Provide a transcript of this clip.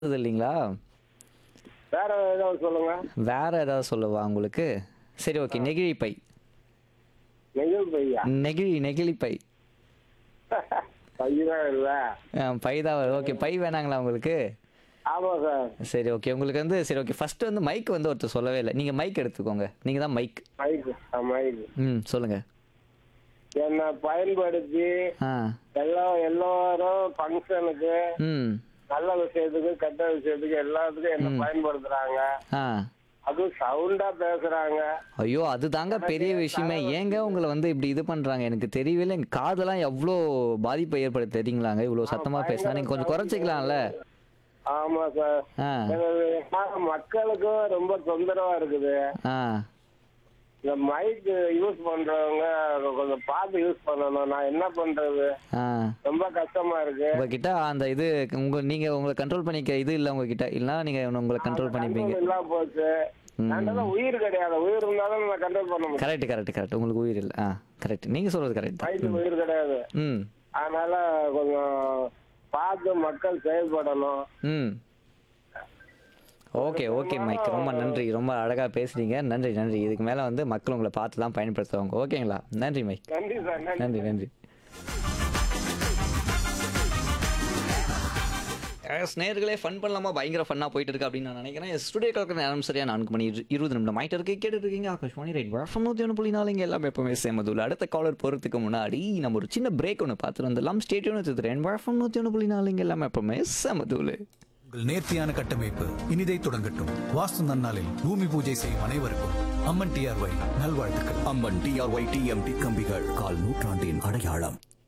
இது இல்லைங்களா வேற ஏதாவது சொல்லுங்க வேற ஏதாவது சொல்லவா உங்களுக்கு சரி ஓகே நெகிழி பை நெகிழ் பையா நெகிழி நெகிழி பை பையதான் இல்ல ஆ, பை தான் ஓகே பை வேணாங்களா உங்களுக்கு ஆமா சார் சரி ஓகே உங்களுக்கு வந்து சரி ஓகே ஃபர்ஸ்ட் வந்து மைக் வந்து ஒருத்தர் சொல்லவே இல்லை நீங்கள் மைக் எடுத்துக்கோங்க நீங்கள் தான் மைக் மைக்கு மைக்கு ம் சொல்லுங்க என்னை பயன்படுத்தி ஆ எல்லா எல்லாரும் ஃபங்க்ஷனுக்கு ம் நல்ல விஷயத்துக்கு கெட்ட விஷயத்துக்கு எல்லாத்துக்கும் என்ன பயன்படுத்துறாங்க ஆ அதுவும் சவுண்டா பேசுறாங்க ஐயோ அது தாங்க பெரிய விஷயமே ஏங்க உங்களை வந்து இப்படி இது பண்றாங்க எனக்கு தெரியவே இல்லை எங்க காதெல்லாம் எவ்வளோ பாதிப்பை ஏற்படுத்த தெரியுங்களாங்க இவ்வளோ சத்தமா பேசினா நீங்க கொஞ்சம் குறைச்சிக்கலாம்ல ஆமா சார் ஆ எனக்கு மக்களுக்கும் ரொம்ப தொந்தரவா இருக்குது ஆ இந்த மைக் யூஸ் பண்றவங்க கொஞ்சம் பார்த்து யூஸ் பண்ணணும் நான் என்ன பண்றது ஆ ரொம்ப கஷ்டமா இருக்கு உங்ககிட்ட அந்த இது உங்க நீங்க உங்களை கண்ட்ரோல் பண்ணிக்க இது இல்லை உங்ககிட்ட இல்லைன்னா நீங்க உங்களை கண்ட்ரோல் பண்ணிப்பீங்க control இல்லாம போச்சு என்கிட்ட உயிர் கிடையாது உயிர் இருந்தாலும் நான் கண்ட்ரோல் பண்ண முடியும் கரெக்ட் கரெக்ட் கரெக்ட் உங்களுக்கு உயிர் இல்லை ஆ கரெக்ட் நீங்க சொல்றது கரெக்ட் தான் மைக்கு உயிர் கிடையாது ம் அதனால கொஞ்சம் பார்த்து மக்கள் செயல்படணும் ம் ஓகே ஓகே மைக் ரொம்ப நன்றி ரொம்ப அழகா பேசுறீங்க நன்றி நன்றி இதுக்கு மேல வந்து மக்கள் உங்களை பார்த்து தான் பயன்படுத்துவாங்க ஓகேங்களா நன்றி மைக் நன்றி சார் நன்றி நன்றி நன்றி எஸ் நேர்களே ஃபன் பண்ணலாமா பயங்கர ஃபன்னாக போயிட்டு இருக்கு அப்படின்னு நான் நினைக்கிறேன் ஸ்டுடியோ கலக்கிற நேரம் சரியா நான்கு மணி இரு- இருபது நிமிடம் ஆயிட்டு இருக்கு கேட்டுட்டு இருக்கீங்க ஆகாஷ்வாணி ரைட் வழக்கம் நூற்றி ஒன்று புள்ளி நாலு இங்கே எல்லாமே எப்பவுமே சேமதுல அடுத்த காலர் போகிறதுக்கு முன்னாடி நம்ம ஒரு சின்ன பிரேக் ஒன்று பார்த்துட்டு வந்துடலாம் ஸ்டேட்யூன் வச்சுக்கிறேன் வழக்கம் நூற்றி ஒன்று புள்ளி நாலு இங்கே எல்லாமே எப்பவுமே சேமதுல உங்கள் நேர்த்தியான கட்டமைப்பு இனிதை தொடங்கட்டும் வாஸ்து நன்னாளில் பூமி பூஜை செய்யும் அனைவருக்கும் அம்மன் டிஆர்ஒய் நல்வாழ்த்துக்கள் அம்மன் டிஆர்ஒய் டிஎம்டி கம்பிகள் கால் நூற்றாண்டின் அடையாளம்